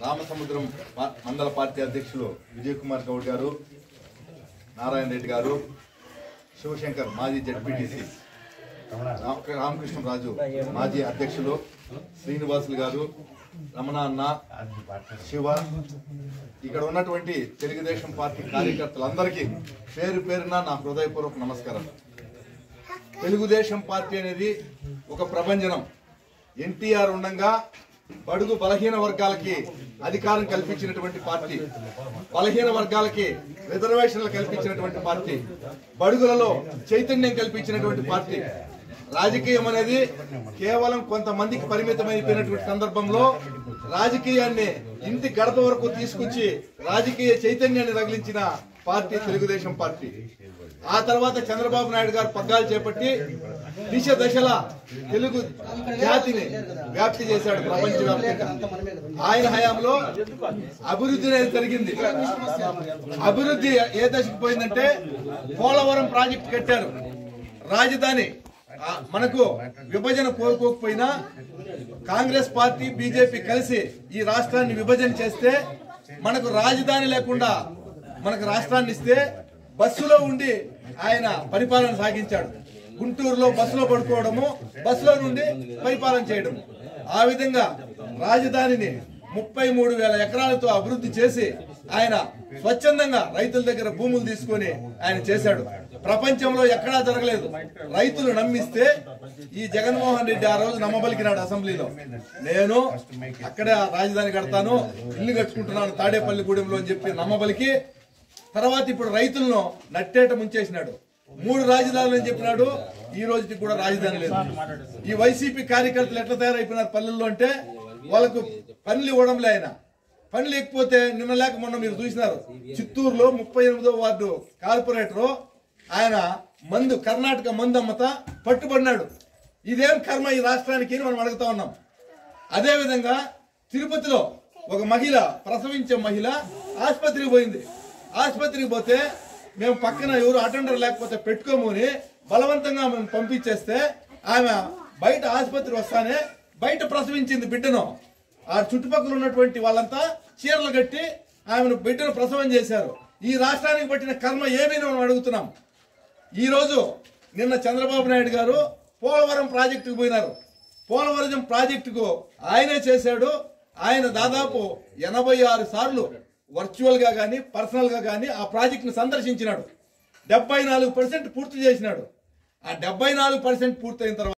రామసముద్రం మా- మండల పార్టీ అధ్యక్షులు విజయ్ కుమార్ గౌడ్ గారు నారాయణ రెడ్డి గారు శివశంకర్ మాజీ జడ్పీటీసీ రామకృష్ణరాజు మాజీ అధ్యక్షులు శ్రీనివాసులు గారు రమణ అన్న శివ ఇక్కడ ఉన్నటువంటి తెలుగుదేశం పార్టీ కార్యకర్తలందరికీ పేరు పేరున నా హృదయపూర్వక నమస్కారం తెలుగుదేశం పార్టీ అనేది ఒక ప్రభంజనం ఎన్టీఆర్ ఉండగా బడుగు బలహీన వర్గాలకి అధికారం కల్పించినటువంటి పార్టీ బలహీన వర్గాలకి రిజర్వేషన్లు కల్పించినటువంటి పార్టీ బడుగులలో చైతన్యం కల్పించినటువంటి పార్టీ రాజకీయం అనేది కేవలం కొంతమందికి పరిమితమైపోయినటువంటి సందర్భంలో రాజకీయాన్ని ఇంటి గడప వరకు తీసుకొచ్చి రాజకీయ చైతన్యాన్ని రగిలించిన పార్టీ తెలుగుదేశం పార్టీ ఆ తర్వాత చంద్రబాబు నాయుడు గారు పగ్గాలు చేపట్టి దిశ దశల తెలుగు జాతిని వ్యాప్తి చేశాడు ప్రపంచ వ్యాప్తంగా ఆయన హయాంలో అభివృద్ధి అనేది జరిగింది అభివృద్ధి ఏ దశకు పోయిందంటే పోలవరం ప్రాజెక్టు కట్టారు రాజధాని ఆ, మనకు విభజన కోరుకోకపోయినా కాంగ్రెస్ పార్టీ బీజేపీ కలిసి ఈ రాష్ట్రాన్ని విభజన చేస్తే మనకు రాజధాని లేకుండా మనకు రాష్ట్రాన్ని ఇస్తే బస్సులో ఉండి ఆయన పరిపాలన సాగించాడు గుంటూరులో బస్సులో పడుకోవడము బస్సులో నుండి పరిపాలన చేయడం ఆ విధంగా రాజధానిని ముప్పై మూడు వేల ఎకరాలతో అభివృద్ధి చేసి ఆయన స్వచ్ఛందంగా రైతుల దగ్గర భూములు తీసుకొని ఆయన చేశాడు ప్రపంచంలో ఎక్కడా జరగలేదు రైతులు నమ్మిస్తే ఈ జగన్మోహన్ రెడ్డి ఆ రోజు నమ్మబలికినాడు అసెంబ్లీలో నేను అక్కడే రాజధాని కడతాను ఇల్లు కట్టుకుంటున్నాను తాడేపల్లిగూడెంలో అని చెప్పి నమ్మబలికి తర్వాత ఇప్పుడు రైతులను నట్టేట ముంచేసినాడు మూడు రాజధానులు అని చెప్పినాడు ఈ రోజుకి కూడా రాజధాని లేదు ఈ వైసీపీ కార్యకర్తలు ఎట్లా తయారైపోయినారు పల్లెల్లో అంటే వాళ్ళకు పనులు ఇవ్వడంలే ఆయన పని లేకపోతే నిన్న లేక మొన్న మీరు చూసినారు చిత్తూరులో ముప్పై ఎనిమిదో వార్డు కార్పొరేటర్ ఆయన మందు కర్ణాటక మందు అమ్మత పట్టుబడినాడు ఇదేం కర్మ ఈ రాష్ట్రానికి అని మనం అడుగుతా ఉన్నాం అదే విధంగా తిరుపతిలో ఒక మహిళ ప్రసవించే మహిళ ఆసుపత్రికి పోయింది ఆసుపత్రికి పోతే మేము పక్కన ఎవరు అటెండర్ లేకపోతే పెట్టుకోమని బలవంతంగా మేము పంపించేస్తే ఆమె బయట ఆసుపత్రి వస్తానే బయట ప్రసవించింది బిడ్డను ఆ చుట్టుపక్కల ఉన్నటువంటి వాళ్ళంతా చీరలు కట్టి ఆమెను బిడ్డను ప్రసవం చేశారు ఈ రాష్ట్రానికి పట్టిన కర్మ ఏమైనా మనం అడుగుతున్నాం ఈ రోజు నిన్న చంద్రబాబు నాయుడు గారు పోలవరం ప్రాజెక్టుకు పోయినారు పోలవరం ప్రాజెక్టుకు ఆయనే చేశాడు ఆయన దాదాపు ఎనభై ఆరు సార్లు వర్చువల్ గా గానీ పర్సనల్ గా గానీ ఆ ప్రాజెక్ట్ ను సందర్శించినాడు డెబ్బై నాలుగు పర్సెంట్ పూర్తి చేసినాడు ఆ డెబ్బై నాలుగు పర్సెంట్ పూర్తయిన తర్వాత